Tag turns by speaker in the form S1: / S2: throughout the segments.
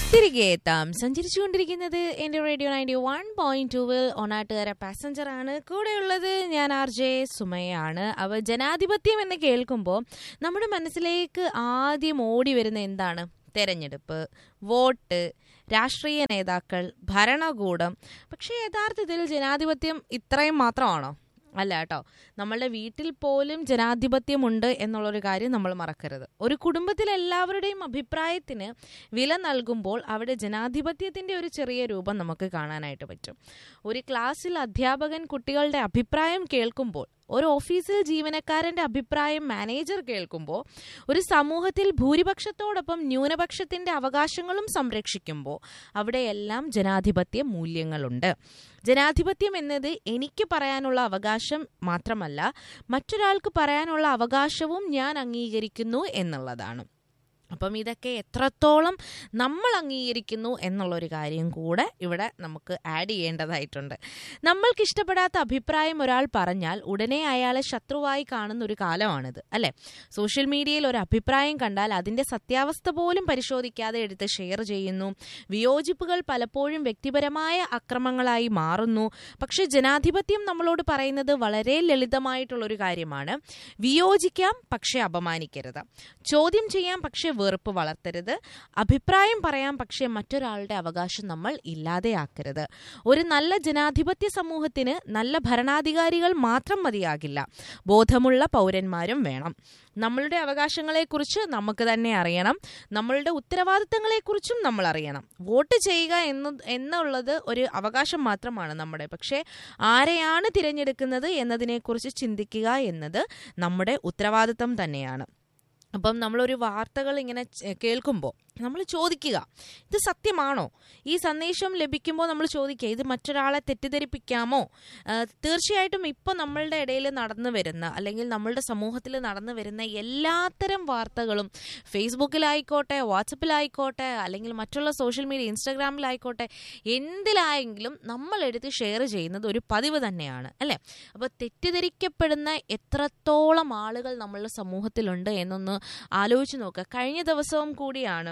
S1: തിരികെ എത്താം സഞ്ചരിച്ചുകൊണ്ടിരിക്കുന്നത് എൻ്റെ റേഡിയോ നയൻറ്റി വൺ പോയിന്റ് ടൂവിൽ ഒണാട്ടുകാര പാസഞ്ചർ ആണ് കൂടെയുള്ളത് ഞാൻ ആർ ജെ സുമയാണ് അവ ജനാധിപത്യം എന്ന് കേൾക്കുമ്പോൾ നമ്മുടെ മനസ്സിലേക്ക് ആദ്യം ഓടി വരുന്ന എന്താണ് തെരഞ്ഞെടുപ്പ് വോട്ട് രാഷ്ട്രീയ നേതാക്കൾ ഭരണകൂടം പക്ഷേ യഥാർത്ഥത്തിൽ ജനാധിപത്യം ഇത്രയും മാത്രമാണോ അല്ല കേട്ടോ നമ്മളുടെ വീട്ടിൽ പോലും ജനാധിപത്യമുണ്ട് എന്നുള്ളൊരു കാര്യം നമ്മൾ മറക്കരുത് ഒരു കുടുംബത്തിലെ എല്ലാവരുടെയും അഭിപ്രായത്തിന് വില നൽകുമ്പോൾ അവിടെ ജനാധിപത്യത്തിൻ്റെ ഒരു ചെറിയ രൂപം നമുക്ക് കാണാനായിട്ട് പറ്റും ഒരു ക്ലാസ്സിൽ അധ്യാപകൻ കുട്ടികളുടെ അഭിപ്രായം കേൾക്കുമ്പോൾ ഒരു ഓഫീസിൽ ജീവനക്കാരൻ്റെ അഭിപ്രായം മാനേജർ കേൾക്കുമ്പോൾ ഒരു സമൂഹത്തിൽ ഭൂരിപക്ഷത്തോടൊപ്പം ന്യൂനപക്ഷത്തിൻ്റെ അവകാശങ്ങളും സംരക്ഷിക്കുമ്പോൾ അവിടെയെല്ലാം ജനാധിപത്യ മൂല്യങ്ങളുണ്ട് ജനാധിപത്യം എന്നത് എനിക്ക് പറയാനുള്ള അവകാശം മാത്രമല്ല മറ്റൊരാൾക്ക് പറയാനുള്ള അവകാശവും ഞാൻ അംഗീകരിക്കുന്നു എന്നുള്ളതാണ് അപ്പം ഇതൊക്കെ എത്രത്തോളം നമ്മൾ അംഗീകരിക്കുന്നു എന്നുള്ളൊരു കാര്യം കൂടെ ഇവിടെ നമുക്ക് ആഡ് ചെയ്യേണ്ടതായിട്ടുണ്ട് നമ്മൾക്ക് ഇഷ്ടപ്പെടാത്ത അഭിപ്രായം ഒരാൾ പറഞ്ഞാൽ ഉടനെ അയാളെ ശത്രുവായി കാണുന്ന ഒരു കാലമാണിത് അല്ലേ സോഷ്യൽ മീഡിയയിൽ ഒരു അഭിപ്രായം കണ്ടാൽ അതിൻ്റെ സത്യാവസ്ഥ പോലും പരിശോധിക്കാതെ എടുത്ത് ഷെയർ ചെയ്യുന്നു വിയോജിപ്പുകൾ പലപ്പോഴും വ്യക്തിപരമായ അക്രമങ്ങളായി മാറുന്നു പക്ഷെ ജനാധിപത്യം നമ്മളോട് പറയുന്നത് വളരെ ലളിതമായിട്ടുള്ളൊരു കാര്യമാണ് വിയോജിക്കാം പക്ഷെ അപമാനിക്കരുത് ചോദ്യം ചെയ്യാം പക്ഷെ വെറുപ്പ് വളർത്തരുത് അഭിപ്രായം പറയാം പക്ഷേ മറ്റൊരാളുടെ അവകാശം നമ്മൾ ഇല്ലാതെയാക്കരുത് ഒരു നല്ല ജനാധിപത്യ സമൂഹത്തിന് നല്ല ഭരണാധികാരികൾ മാത്രം മതിയാകില്ല ബോധമുള്ള പൗരന്മാരും വേണം നമ്മളുടെ അവകാശങ്ങളെക്കുറിച്ച് നമുക്ക് തന്നെ അറിയണം നമ്മളുടെ ഉത്തരവാദിത്തങ്ങളെക്കുറിച്ചും നമ്മൾ അറിയണം വോട്ട് ചെയ്യുക എന്ന് എന്നുള്ളത് ഒരു അവകാശം മാത്രമാണ് നമ്മുടെ പക്ഷേ ആരെയാണ് തിരഞ്ഞെടുക്കുന്നത് എന്നതിനെക്കുറിച്ച് ചിന്തിക്കുക എന്നത് നമ്മുടെ ഉത്തരവാദിത്തം തന്നെയാണ് അപ്പം നമ്മളൊരു വാർത്തകൾ ഇങ്ങനെ കേൾക്കുമ്പോൾ നമ്മൾ ചോദിക്കുക ഇത് സത്യമാണോ ഈ സന്ദേശം ലഭിക്കുമ്പോൾ നമ്മൾ ചോദിക്കുക ഇത് മറ്റൊരാളെ തെറ്റിദ്ധരിപ്പിക്കാമോ തീർച്ചയായിട്ടും ഇപ്പോൾ നമ്മളുടെ ഇടയിൽ നടന്നു വരുന്ന അല്ലെങ്കിൽ നമ്മളുടെ സമൂഹത്തിൽ നടന്നു വരുന്ന എല്ലാത്തരം വാർത്തകളും ഫേസ്ബുക്കിലായിക്കോട്ടെ വാട്സപ്പിലായിക്കോട്ടെ അല്ലെങ്കിൽ മറ്റുള്ള സോഷ്യൽ മീഡിയ ഇൻസ്റ്റാഗ്രാമിലായിക്കോട്ടെ എന്തിലായെങ്കിലും നമ്മൾ എടുത്ത് ഷെയർ ചെയ്യുന്നത് ഒരു പതിവ് തന്നെയാണ് അല്ലേ അപ്പോൾ തെറ്റിദ്ധരിക്കപ്പെടുന്ന എത്രത്തോളം ആളുകൾ നമ്മളുടെ സമൂഹത്തിലുണ്ട് എന്നൊന്ന് ആലോചിച്ച് നോക്കുക കഴിഞ്ഞ ദിവസവും കൂടിയാണ്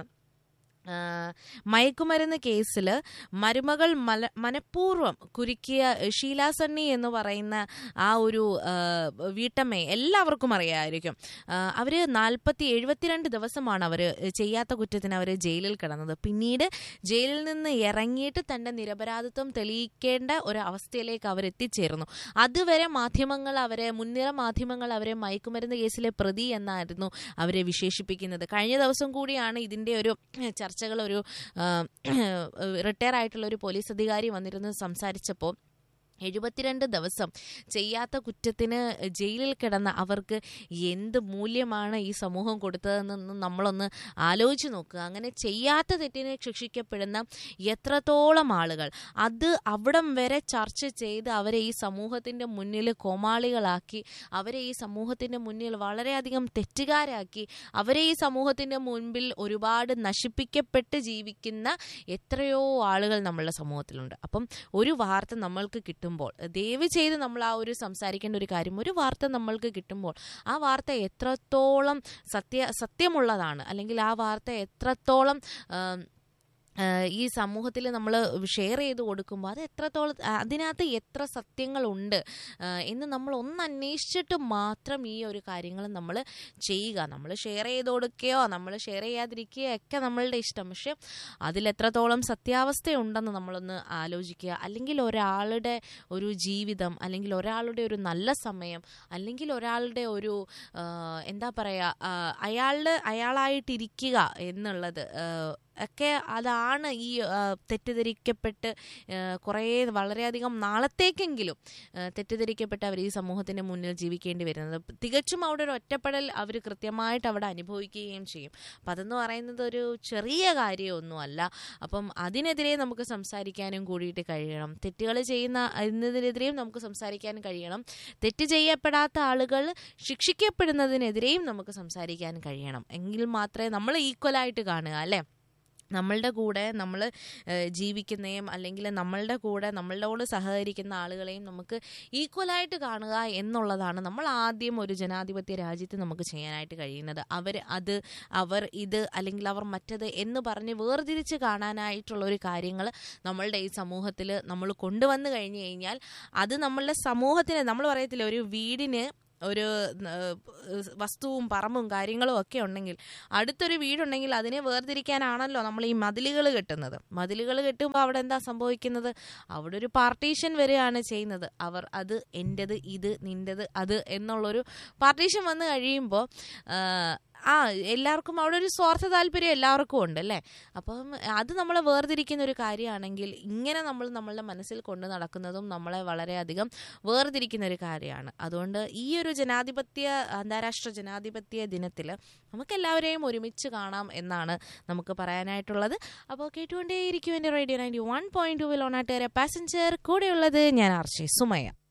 S1: മയക്കുമരുന്ന് കേസിൽ മരുമകൾ മല മനഃപൂർവ്വം കുരുക്കിയ ഷീല സണ്ണി എന്ന് പറയുന്ന ആ ഒരു വീട്ടമ്മയെ എല്ലാവർക്കും അറിയാമായിരിക്കും അവർ നാൽപ്പത്തി എഴുപത്തിരണ്ട് ദിവസമാണ് അവർ ചെയ്യാത്ത കുറ്റത്തിന് അവർ ജയിലിൽ കിടന്നത് പിന്നീട് ജയിലിൽ നിന്ന് ഇറങ്ങിയിട്ട് തൻ്റെ നിരപരാധിത്വം തെളിയിക്കേണ്ട ഒരു അവസ്ഥയിലേക്ക് അവർ എത്തിച്ചേർന്നു അതുവരെ മാധ്യമങ്ങൾ അവരെ മുൻനിര മാധ്യമങ്ങൾ അവരെ മയക്കുമരുന്ന് കേസിലെ പ്രതി എന്നായിരുന്നു അവരെ വിശേഷിപ്പിക്കുന്നത് കഴിഞ്ഞ ദിവസം കൂടിയാണ് ഇതിൻ്റെ ഒരു ചർച്ച ചർച്ചകൾ ഒരു റിട്ടയർ ആയിട്ടുള്ള ഒരു പോലീസ് അധികാരി വന്നിരുന്ന് സംസാരിച്ചപ്പോൾ എഴുപത്തിരണ്ട് ദിവസം ചെയ്യാത്ത കുറ്റത്തിന് ജയിലിൽ കിടന്ന അവർക്ക് എന്ത് മൂല്യമാണ് ഈ സമൂഹം കൊടുത്തതെന്ന് നമ്മളൊന്ന് ആലോചിച്ച് നോക്കുക അങ്ങനെ ചെയ്യാത്ത തെറ്റിനെ ശിക്ഷിക്കപ്പെടുന്ന എത്രത്തോളം ആളുകൾ അത് അവിടം വരെ ചർച്ച ചെയ്ത് അവരെ ഈ സമൂഹത്തിൻ്റെ മുന്നിൽ കോമാളികളാക്കി അവരെ ഈ സമൂഹത്തിൻ്റെ മുന്നിൽ വളരെയധികം തെറ്റുകാരാക്കി അവരെ ഈ സമൂഹത്തിൻ്റെ മുൻപിൽ ഒരുപാട് നശിപ്പിക്കപ്പെട്ട് ജീവിക്കുന്ന എത്രയോ ആളുകൾ നമ്മളുടെ സമൂഹത്തിലുണ്ട് അപ്പം ഒരു വാർത്ത നമ്മൾക്ക് കിട്ടും കിട്ടുമ്പോൾ ദയവ് ചെയ്ത് നമ്മൾ ആ ഒരു സംസാരിക്കേണ്ട ഒരു കാര്യം ഒരു വാർത്ത നമ്മൾക്ക് കിട്ടുമ്പോൾ ആ വാർത്ത എത്രത്തോളം സത്യ സത്യമുള്ളതാണ് അല്ലെങ്കിൽ ആ വാർത്ത എത്രത്തോളം ഈ സമൂഹത്തിൽ നമ്മൾ ഷെയർ ചെയ്ത് കൊടുക്കുമ്പോൾ അത് എത്രത്തോളം അതിനകത്ത് എത്ര സത്യങ്ങളുണ്ട് എന്ന് നമ്മൾ ഒന്ന് അന്വേഷിച്ചിട്ട് മാത്രം ഈ ഒരു കാര്യങ്ങൾ നമ്മൾ ചെയ്യുക നമ്മൾ ഷെയർ ചെയ്ത് കൊടുക്കുകയോ നമ്മൾ ഷെയർ ചെയ്യാതിരിക്കുകയോ ഒക്കെ നമ്മളുടെ ഇഷ്ടം പക്ഷെ അതിലെത്രത്തോളം സത്യാവസ്ഥയുണ്ടെന്ന് നമ്മളൊന്ന് ആലോചിക്കുക അല്ലെങ്കിൽ ഒരാളുടെ ഒരു ജീവിതം അല്ലെങ്കിൽ ഒരാളുടെ ഒരു നല്ല സമയം അല്ലെങ്കിൽ ഒരാളുടെ ഒരു എന്താ പറയുക അയാളുടെ അയാളായിട്ടിരിക്കുക എന്നുള്ളത് ഒക്കെ അതാണ് ഈ തെറ്റിദ്ധരിക്കപ്പെട്ട് കുറേ വളരെയധികം നാളത്തേക്കെങ്കിലും തെറ്റിദ്ധരിക്കപ്പെട്ട് അവർ ഈ സമൂഹത്തിൻ്റെ മുന്നിൽ ജീവിക്കേണ്ടി വരുന്നത് തികച്ചും അവിടെ ഒരു ഒറ്റപ്പെടൽ അവർ കൃത്യമായിട്ട് അവിടെ അനുഭവിക്കുകയും ചെയ്യും അപ്പം അതെന്ന് പറയുന്നത് ഒരു ചെറിയ കാര്യമൊന്നുമല്ല അപ്പം അതിനെതിരെ നമുക്ക് സംസാരിക്കാനും കൂടിയിട്ട് കഴിയണം തെറ്റുകൾ ചെയ്യുന്ന എന്നതിനെതിരെയും നമുക്ക് സംസാരിക്കാൻ കഴിയണം തെറ്റ് ചെയ്യപ്പെടാത്ത ആളുകൾ ശിക്ഷിക്കപ്പെടുന്നതിനെതിരെയും നമുക്ക് സംസാരിക്കാൻ കഴിയണം എങ്കിൽ മാത്രമേ നമ്മൾ ഈക്വലായിട്ട് കാണുക അല്ലേ നമ്മളുടെ കൂടെ നമ്മൾ ജീവിക്കുന്നതും അല്ലെങ്കിൽ നമ്മളുടെ കൂടെ നമ്മളോട് സഹകരിക്കുന്ന ആളുകളെയും നമുക്ക് ഈക്വലായിട്ട് കാണുക എന്നുള്ളതാണ് നമ്മൾ ആദ്യം ഒരു ജനാധിപത്യ രാജ്യത്ത് നമുക്ക് ചെയ്യാനായിട്ട് കഴിയുന്നത് അവർ അത് അവർ ഇത് അല്ലെങ്കിൽ അവർ മറ്റത് എന്ന് പറഞ്ഞ് വേർതിരിച്ച് കാണാനായിട്ടുള്ള ഒരു കാര്യങ്ങൾ നമ്മളുടെ ഈ സമൂഹത്തിൽ നമ്മൾ കൊണ്ടുവന്നു കഴിഞ്ഞു കഴിഞ്ഞാൽ അത് നമ്മളുടെ സമൂഹത്തിന് നമ്മൾ പറയത്തില്ല ഒരു വീടിന് ഒരു ഏഹ്, വസ്തുവും പറമ്പും കാര്യങ്ങളും ഒക്കെ ഉണ്ടെങ്കിൽ അടുത്തൊരു വീടുണ്ടെങ്കിൽ അതിനെ വേർതിരിക്കാനാണല്ലോ നമ്മൾ ഈ മതിലുകൾ കെട്ടുന്നത് മതിലുകൾ കെട്ടുമ്പോൾ അവിടെ എന്താ സംഭവിക്കുന്നത് അവിടെ ഒരു പാർട്ടീഷൻ വരികയാണ് ചെയ്യുന്നത് അവർ അത് എൻ്റെത് ഇത് നിൻ്റെത് അത് എന്നുള്ളൊരു പാർട്ടീഷൻ വന്നു കഴിയുമ്പോൾ ആ എല്ലാവർക്കും അവിടെ ഒരു സ്വാർത്ഥ താല്പര്യം എല്ലാവർക്കും ഉണ്ട് അല്ലേ അപ്പം അത് നമ്മളെ വേർതിരിക്കുന്ന ഒരു കാര്യമാണെങ്കിൽ ഇങ്ങനെ നമ്മൾ നമ്മളുടെ മനസ്സിൽ കൊണ്ട് നടക്കുന്നതും നമ്മളെ വളരെയധികം വേർതിരിക്കുന്ന ഒരു കാര്യമാണ് അതുകൊണ്ട് ഈ ഒരു ജനാധിപത്യ അന്താരാഷ്ട്ര ജനാധിപത്യ ദിനത്തിൽ നമുക്കെല്ലാവരെയും ഒരുമിച്ച് കാണാം എന്നാണ് നമുക്ക് പറയാനായിട്ടുള്ളത് അപ്പോൾ കേട്ടുകൊണ്ടേയിരിക്കും എൻ്റെ radio ninety one point two വിൽ ഓണാട്ടുകാരെ പാസഞ്ചർ കൂടെയുള്ളത് ഞാൻ ആർഷി സുമയ